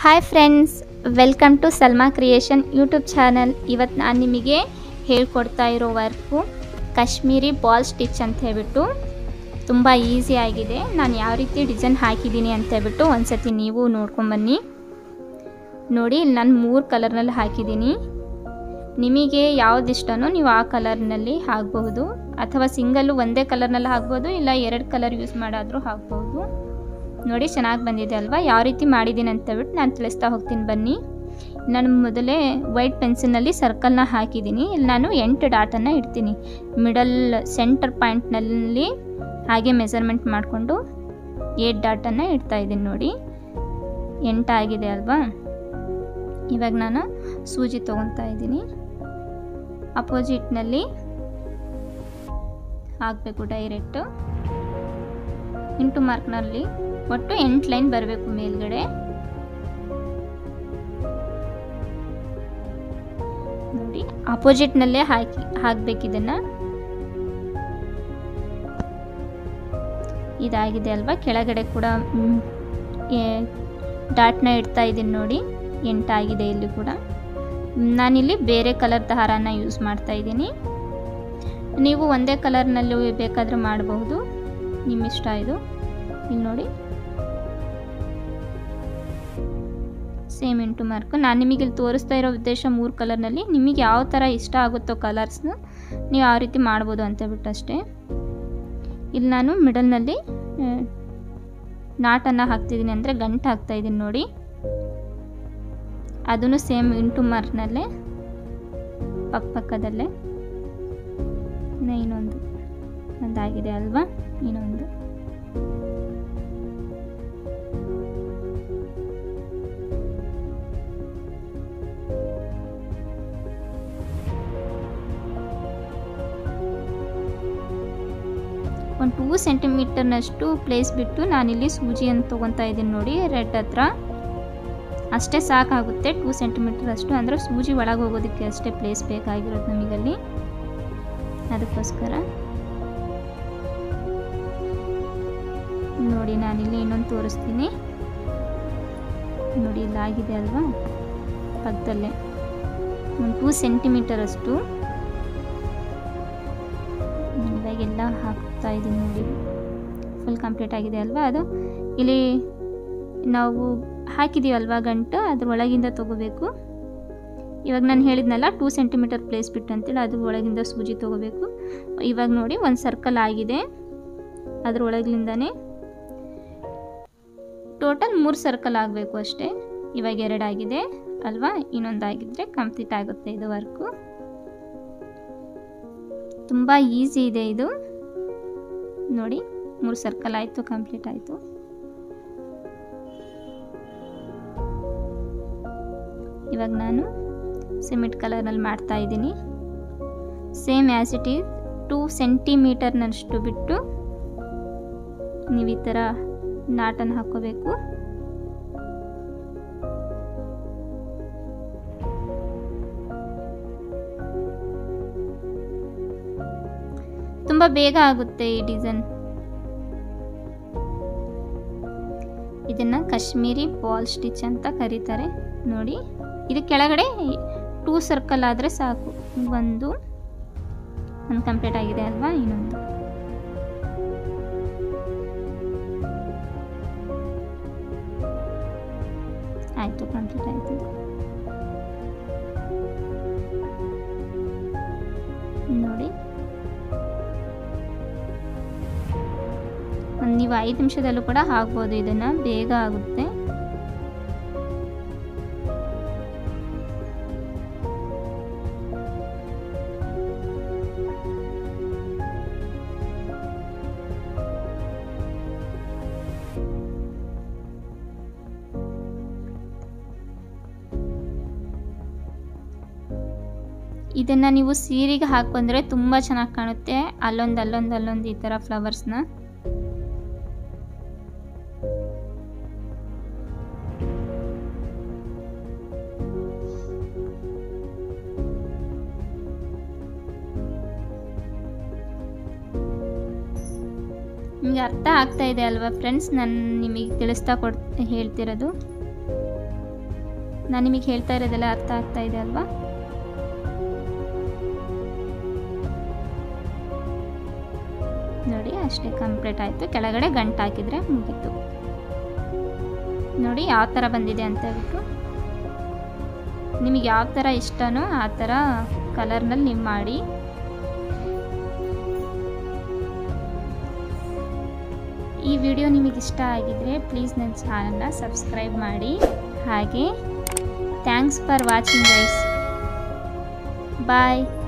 hi friends welcome to Salma creation YouTube channel ಇವತ್ತು ನಾನು ನಿಮಗೆ ಹೇಳ್ಕೊಡ್ತಾ ಇರೋ ವರ್ಕು ಕಾಶ್ಮೀರಿ ಬಾಲ್ ಸ್ಟಿಚ್ ಅಂತ ಹೇಳ್ಬಿಟ್ಟು ತುಂಬ ಈಸಿ ಆಗಿದೆ ನಾನು ಯಾವ ರೀತಿ ಡಿಸೈನ್ ಹಾಕಿದ್ದೀನಿ ಅಂತ ಹೇಳ್ಬಿಟ್ಟು ಒಂದ್ಸತಿ ನೀವು ನೋಡ್ಕೊಂಬನ್ನಿ ನೋಡಿ ಇಲ್ಲಿ ನಾನು ಮೂರು ಕಲರ್ನಲ್ಲಿ ಹಾಕಿದ್ದೀನಿ ನಿಮಗೆ ಯಾವ್ದು ಇಷ್ಟನೋ ನೀವು ಆ ಕಲರ್ನಲ್ಲಿ ಹಾಕಬಹುದು ಅಥವಾ ಸಿಂಗಲ್ಲು ಒಂದೇ ಕಲರ್ನಲ್ಲಿ ಹಾಕ್ಬೋದು ಇಲ್ಲ ಎರಡು ಕಲರ್ ಯೂಸ್ ಮಾಡಾದರೂ ಹಾಕ್ಬೋದು ನೋಡಿ ಚೆನ್ನಾಗಿ ಬಂದಿದೆ ಅಲ್ವಾ ಯಾವ ರೀತಿ ಮಾಡಿದ್ದೀನಿ ಅಂತ ಹೇಳ್ಬಿಟ್ಟು ನಾನು ತಿಳಿಸ್ತಾ ಹೋಗ್ತೀನಿ ಬನ್ನಿ ನಾನು ಮೊದಲೇ ವೈಟ್ ಪೆನ್ಸಿಲ್ನಲ್ಲಿ ಸರ್ಕಲ್ನ ಹಾಕಿದ್ದೀನಿ ಇಲ್ಲಿ ನಾನು ಎಂಟು ಡಾಟನ್ನು ಇಡ್ತೀನಿ ಮಿಡಲ್ ಸೆಂಟರ್ ಪಾಯಿಂಟ್ನಲ್ಲಿ ಹಾಗೆ ಮೆಸರ್ಮೆಂಟ್ ಮಾಡಿಕೊಂಡು ಏಟ್ ಡಾಟನ್ನು ಇಡ್ತಾ ಇದ್ದೀನಿ ನೋಡಿ ಎಂಟಾಗಿದೆ ಅಲ್ವಾ ಇವಾಗ ನಾನು ಸೂಜಿ ತೊಗೊತಾ ಇದ್ದೀನಿ ಅಪೋಸಿಟ್ನಲ್ಲಿ ಹಾಕಬೇಕು ಡೈರೆಕ್ಟು ಇಂಟು ಮಾರ್ಕ್ನಲ್ಲಿ ಒಟ್ಟು ಎಂಟು ಲೈನ್ ಬರಬೇಕು ಮೇಲ್ಗಡೆ ನೋಡಿ ಅಪೋಸಿಟ್ನಲ್ಲೇ ಹಾಕಿ ಹಾಕ್ಬೇಕು ಇದನ್ನು ಇದಾಗಿದೆ ಅಲ್ವಾ ಕೆಳಗಡೆ ಕೂಡ ಡಾಟ್ನ ಇಡ್ತಾ ಇದ್ದೀನಿ ನೋಡಿ ಎಂಟಾಗಿದೆ ಇಲ್ಲಿ ಕೂಡ ನಾನಿಲ್ಲಿ ಬೇರೆ ಕಲರ್ ದಾರನ ಯೂಸ್ ಮಾಡ್ತಾ ಇದ್ದೀನಿ ನೀವು ಒಂದೇ ಕಲರ್ನಲ್ಲೂ ಬೇಕಾದರೆ ಮಾಡಬಹುದು ನಿಮ್ಮ ಇಷ್ಟ ಇದು ಇಲ್ಲಿ ನೋಡಿ ಸೇಮ್ ಇಂಟು ಮಾರ್ಕ್ ನಾನು ನಿಮಗೆ ಇಲ್ಲಿ ತೋರಿಸ್ತಾ ಇರೋ ಉದ್ದೇಶ ಮೂರು ಕಲರ್ನಲ್ಲಿ ನಿಮಗೆ ಯಾವ ಥರ ಇಷ್ಟ ಆಗುತ್ತೋ ಕಲರ್ಸ್ನ ನೀವು ಯಾವ ರೀತಿ ಮಾಡ್ಬೋದು ಅಂತ ಹೇಳ್ಬಿಟ್ಟು ಅಷ್ಟೇ ಇಲ್ಲಿ ನಾನು ಮಿಡಲ್ನಲ್ಲಿ ನಾಟನ್ನು ಹಾಕ್ತಿದ್ದೀನಿ ಅಂದರೆ ಗಂಟು ಹಾಕ್ತಾಯಿದ್ದೀನಿ ನೋಡಿ ಅದನ್ನು ಸೇಮ್ ಇಂಟು ಮಾರ್ಕ್ನಲ್ಲೇ ಪಕ್ಕ ಪಕ್ಕದಲ್ಲೇ ಇನ್ನೊಂದು ಒಂದಾಗಿದೆ ಅಲ್ವಾ ಇನ್ನೊಂದು ಒಂದು ಟೂ ಸೆಂಟಿಮೀಟರ್ನಷ್ಟು ಪ್ಲೇಸ್ ಬಿಟ್ಟು ನಾನಿಲ್ಲಿ ಸೂಜಿಯನ್ನು ತೊಗೊತಾ ಇದ್ದೀನಿ ನೋಡಿ ರೆಡ್ ಹತ್ರ ಅಷ್ಟೇ ಸಾಕಾಗುತ್ತೆ ಟೂ ಸೆಂಟಿಮೀಟರ್ ಅಷ್ಟು ಅಂದರೆ ಸೂಜಿ ಒಳಗೆ ಹೋಗೋದಕ್ಕೆ ಅಷ್ಟೇ ಪ್ಲೇಸ್ ಬೇಕಾಗಿರೋದು ನಮಗಲ್ಲಿ ಅದಕ್ಕೋಸ್ಕರ ನೋಡಿ ನಾನಿಲ್ಲಿ ಇನ್ನೊಂದು ತೋರಿಸ್ತೀನಿ ನೋಡಿ ಇಲ್ಲಾಗಿದೆ ಅಲ್ವಾ ಪಕ್ಕದಲ್ಲೇ ಒಂದು ಟೂ ಸೆಂಟಿಮೀಟರ್ ಅಷ್ಟು ಇವಾಗೆಲ್ಲ ಹಾಕ್ತಾ ಇದ್ದೀನಿ ನೋಡಿ ಫುಲ್ ಕಂಪ್ಲೀಟ್ ಆಗಿದೆ ಅಲ್ವಾ ಅದು ಇಲ್ಲಿ ನಾವು ಹಾಕಿದ್ದೀವಲ್ವಾ ಗಂಟು ಅದ್ರ ಒಳಗಿಂದ ತೊಗೋಬೇಕು ಇವಾಗ ನಾನು ಹೇಳಿದ್ನಲ್ಲ ಟೂ ಸೆಂಟಿಮೀಟರ್ ಪ್ಲೇಸ್ ಬಿಟ್ಟು ಅಂತೇಳಿ ಅದ್ರ ಒಳಗಿಂದ ಸೂಜಿ ತೊಗೋಬೇಕು ಇವಾಗ ನೋಡಿ ಒಂದು ಸರ್ಕಲ್ ಆಗಿದೆ ಅದ್ರ ಒಳಗಿಂದನೇ ಟೋಟಲ್ ಮೂರು ಸರ್ಕಲ್ ಆಗಬೇಕು ಅಷ್ಟೇ ಇವಾಗ ಎರಡಾಗಿದೆ ಅಲ್ವಾ ಇನ್ನೊಂದಾಗಿದ್ದರೆ ಕಂಪ್ಲೀಟ್ ಆಗುತ್ತೆ ಇದು ವರ್ಕು ತುಂಬ ಈಸಿ ಇದೆ ಇದು ನೋಡಿ ಮೂರು ಸರ್ಕಲ್ ಆಯಿತು ಕಂಪ್ಲೀಟ್ ಆಯಿತು ಇವಾಗ ನಾನು ಸಿಮೆಂಟ್ ಕಲರ್ನಲ್ಲಿ ಮಾಡ್ತಾ ಇದ್ದೀನಿ same as it is two ಸೆಂಟಿಮೀಟರ್ನಷ್ಟು ಬಿಟ್ಟು ನೀವು ಈ ಥರ ನಾಟನ್ನು ಹಾಕೋಬೇಕು ತುಂಬ ಬೇಗ ಆಗುತ್ತೆ ಈ ಡಿಸೈನ್ ಇದನ್ನು ಕಾಶ್ಮೀರಿ ಬಾಲ್ ಸ್ಟಿಚ್ ಅಂತ ಕರೀತಾರೆ ನೋಡಿ ಇದು ಕೆಳಗಡೆ ಟೂ ಸರ್ಕಲ್ ಆದರೆ ಸಾಕು ಒಂದು ಒಂದು ಕಂಪ್ಲೀಟ್ ಆಗಿದೆ ಅಲ್ವಾ ಇನ್ನೊಂದು ಆಯಿತು ಕಂಪ್ಲೀಟ್ ಆಯಿತು ನೋಡಿ ನೀವು ಐದು ನಿಮಿಷದಲ್ಲೂ ಕೂಡ ಹಾಕ್ಬೋದು ಇದನ್ನು ಬೇಗ ಆಗುತ್ತೆ ಇದನ್ನು ನೀವು ಸೀರೆಗೆ ಹಾಕೊಂಡ್ರೆ ತುಂಬ ಚೆನ್ನಾಗಿ ಕಾಣುತ್ತೆ ಅಲ್ಲೊಂದು ಅಲ್ಲೊಂದು ಅಲ್ಲೊಂದು ಈ ಥರ ಫ್ಲವರ್ಸ್ನ ನಿಮಗೆ ಅರ್ಥ ಆಗ್ತಾ ಇದೆ ಅಲ್ವಾ ಫ್ರೆಂಡ್ಸ್ ನಾನು ನಿಮಗೆ ತಿಳಿಸ್ತಾ ಕೊಡ್ ಹೇಳ್ತಿರೋದು ನಾನು ನಿಮಗೆ ಹೇಳ್ತಾ ಇರೋದೆಲ್ಲ ಅರ್ಥ ಆಗ್ತಾ ಇದೆ ಅಲ್ವಾ ನೋಡಿ ಅಷ್ಟೇ ಕಂಪ್ಲೀಟ್ ಆಯಿತು ಕೆಳಗಡೆ ಗಂಟು ಹಾಕಿದರೆ ಮುಗೀತು ನೋಡಿ ಯಾವ ಥರ ಬಂದಿದೆ ಅಂತ ಹೇಳ್ಬಿಟ್ಟು ನಿಮಗೆ ಯಾವ ಥರ ಇಷ್ಟನೋ ಆ ಥರ ಕಲರ್ನಲ್ಲಿ ನೀವು ಮಾಡಿ ಈ ವಿಡಿಯೋ ನಿಮಗೆ ಇಷ್ಟ ಆಗಿದರೆ ಪ್ಲೀಸ್ ನನ್ನ ಚಾನಲ್ನ ಸಬ್ಸ್ಕ್ರೈಬ್ ಮಾಡಿ ಹಾಗೆ thanks for watching guys bye